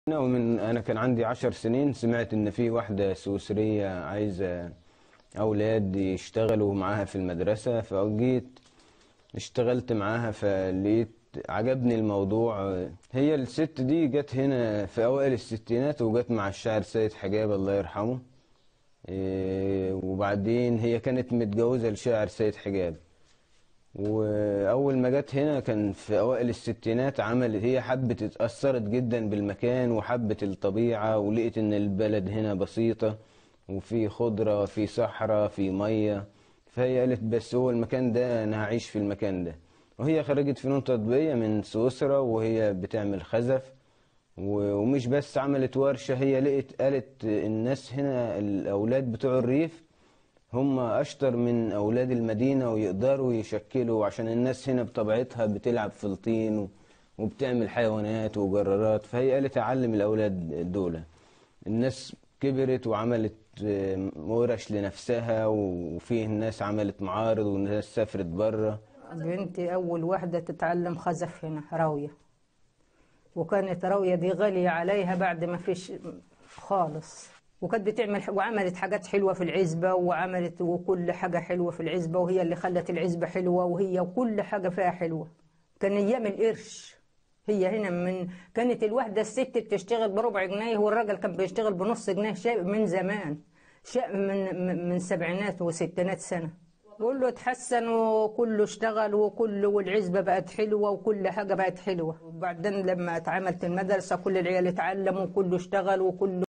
ومن انا كان عندي عشر سنين سمعت ان في واحدة سويسرية عايزة اولاد يشتغلوا معاها في المدرسة فجيت اشتغلت معاها فلقيت عجبني الموضوع هي الست دي جت هنا في اوائل الستينات وجت مع الشاعر سيد حجاب الله يرحمه إيه، وبعدين هي كانت متجوزة الشاعر سيد حجاب واول ما جت هنا كان في اوائل الستينات عملت هي حبت اتأثرت جدا بالمكان وحبت الطبيعة ولقيت ان البلد هنا بسيطة وفي خضرة في صحراء في مية فهي قالت بس هو المكان ده انا هعيش في المكان ده وهي خريجة فنون تطبيقية من سويسرا وهي بتعمل خزف و- ومش بس عملت ورشة هي لقيت قالت الناس هنا الأولاد بتوع الريف هم أشطر من أولاد المدينة ويقدروا يشكلوا عشان الناس هنا بطبيعتها بتلعب في الطين و- وبتعمل حيوانات وجرارات فهي قالت أعلم الأولاد دول الناس كبرت وعملت آه، ورش لنفسها وفيه ناس عملت معارض وناس سافرت بره بنتي أول واحدة تتعلم خزف هنا راوية وكانت راوية دي غالية عليها بعد ما فيش خالص وكانت بتعمل وعملت حاجات حلوة في العزبة وعملت وكل حاجة حلوة في العزبة وهي اللي خلت العزبة حلوة وهي وكل حاجة فيها حلوة كان أيام القرش هي هنا من كانت الواحدة الست بتشتغل بربع جنيه والراجل كان بيشتغل بنص جنيه شيء من زمان شيء من من- من سبعينات وستينات سنة كله اتحسن وكله اشتغل وكله والعزبة بقت حلوة وكل حاجة بقت حلوة وبعدين لما اتعملت المدرسة كل العيال اتعلموا وكله اشتغل وكله